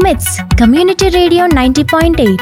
మిట్స్ community radio ninety point eight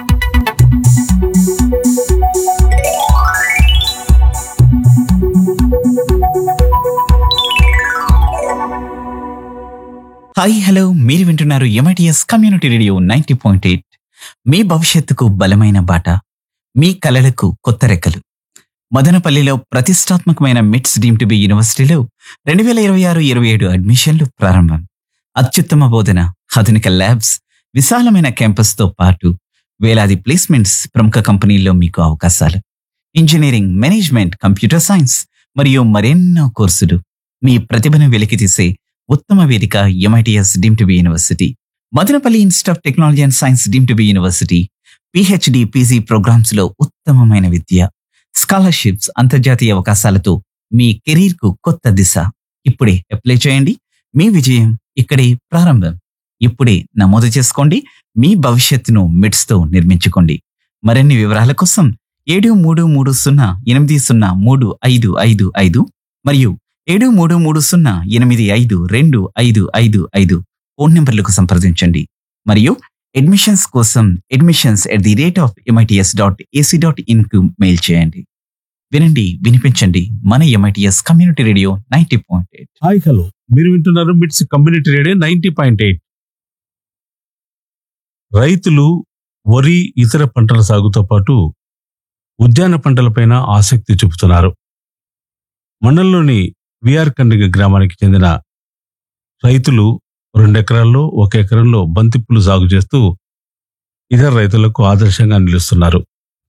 hi hello మీరు వింటున్నారు MITS community radio ninety point eight మీ భవిష్యత్తుకు బలమైన బాట మీ కలలకు కొత్త రెక్కలు మదనపల్లిలో ప్రతిష్టాత్మకమైన మిట్స్ డీమ్ టు బి యూనివర్సిటీలో రెండు వేల ఇరవై ఆరు ఇరవై ఏడు అడ్మిషన్లు ప్రారంభం అత్యుత్తమ బోధన ఆధునిక ల్యాబ్స్ విశాలమైన క్యాంపస్తో పాటు వేలాది ప్లేస్మెంట్స్ ప్రముఖ కంపెనీల్లో మీకు అవకాశాలు ఇంజనీరింగ్ మేనేజ్మెంట్ కంప్యూటర్ సైన్స్ మరియు మరెన్నో కోర్సులు మీ ప్రతిభను వెలికితీసే ఉత్తమ వేదిక MITS deem to be university Madanapalle institute of technology and science deem to be university PhD PG programmes లో ఉత్తమమైన విద్య స్కాలర్షిప్స్ అంతర్జాతీయ అవకాశాలతో మీ కెరీర్ కు కొత్త దిశ ఇప్పుడే అప్లై చేయండి మీ విజయం ఇక్కడే ప్రారంభం ఇప్పుడే నమోదు చేసుకోండి మీ భవిష్యత్తును మిడ్స్ తో నిర్మించుకోండి మరిన్ని వివరాల కోసం ఏడు మూడు మూడు సున్నా ఎనిమిది సున్నా మూడు ఐదు ఐదు ఐదు మరియు ఏడు మూడు మూడు సున్నా ఎనిమిది ఐదు రెండు ఐదు ఐదు ఐదు ఫోన్ నెంబర్లకు సంప్రదించండి మరియు అడ్మిషన్స్ కోసం admissions at the rate of MITS dot AC dot in కు మెయిల్ చేయండి వినండి వినిపించండి మన MITS community radio ninety point eight hi hello మీరు వింటున్నారు MITS community radio ninety point eight రైతులు వరి ఇతర పంటల సాగుతో పాటు ఉద్యాన పంటలపైన ఆసక్తి చూపుతున్నారు మండలంలోని విఆర్ కండ్రిగ గ్రామానికి చెందిన రైతులు రెండెకరాల్లో ఒక ఎకరంలో బంతిప్పులు సాగు చేస్తూ ఇతర రైతులకు ఆదర్శంగా నిలుస్తున్నారు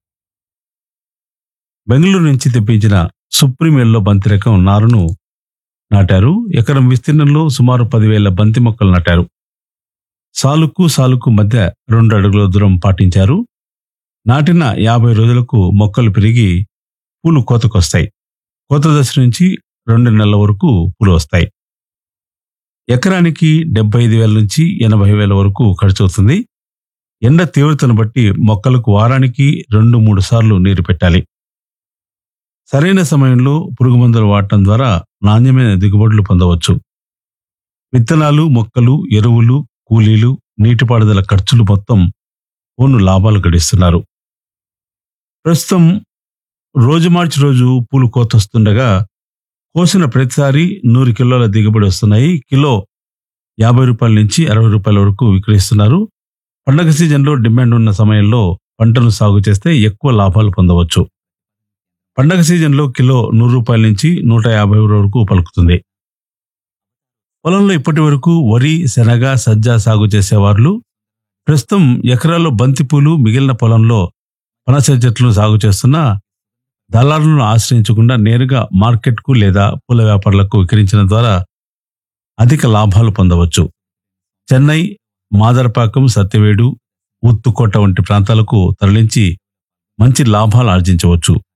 బెంగళూరు నుంచి తెప్పించిన సుప్రీం ఎల్లో బంతి రకం నారును నాటారు ఎకరం విస్తీర్ణంలో సుమారు పదివేల బంతి మొక్కలు నాటారు సాలుకు సాలుకు మధ్య రెండు అడుగుల దూరం పాటించారు నాటిన యాభై రోజులకు మొక్కలు పెరిగి పూలు కోతకొస్తాయి కోత దశ నుంచి రెండు నెలల వరకు పూలు వస్తాయి ఎకరానికి డెబ్బై ఐదు వేల నుంచి ఎనభై వేల వరకు ఖర్చు అవుతుంది ఎండ తీవ్రతను బట్టి మొక్కలకు వారానికి రెండు మూడు సార్లు నీరు పెట్టాలి సరైన సమయంలో పురుగు మందులు వాడటం ద్వారా నాణ్యమైన దిగుబడులు పొందవచ్చు విత్తనాలు మొక్కలు ఎరువులు కూలీలు నీటిపారుదల ఖర్చులు మొత్తం పోను లాభాలు గడిస్తున్నారు ప్రస్తుతం రోజు మార్చి రోజు పూలు కోతొస్తుండగా కోసిన ప్రతిసారి నూరు కిలోల దిగుబడి వస్తున్నాయి కిలో యాభై రూపాయల నుంచి అరవై రూపాయల వరకు విక్రయిస్తున్నారు పండగ సీజన్లో డిమాండ్ ఉన్న సమయంలో పంటను సాగు చేస్తే ఎక్కువ లాభాలు పొందవచ్చు పండగ సీజన్లో కిలో నూరు రూపాయల నుంచి నూట యాభై వరకు పలుకుతుంది పొలంలో ఇప్పటి వరకు వరి శనగ సజ్జ సాగు చేసేవారు ప్రస్తుతం ఎకరాల్లో బంతిపూలు మిగిలిన పొలంలో పనస చెట్లు సాగు చేస్తున్న దళారులను ఆశ్రయించకుండా నేరుగా మార్కెట్కు లేదా పూల వ్యాపారులకు విక్రయించడం ద్వారా అధిక లాభాలు పొందవచ్చు చెన్నై మాదరపాకం సత్యవేడు ఉత్తుకోట వంటి ప్రాంతాలకు తరలించి మంచి లాభాలు ఆర్జించవచ్చు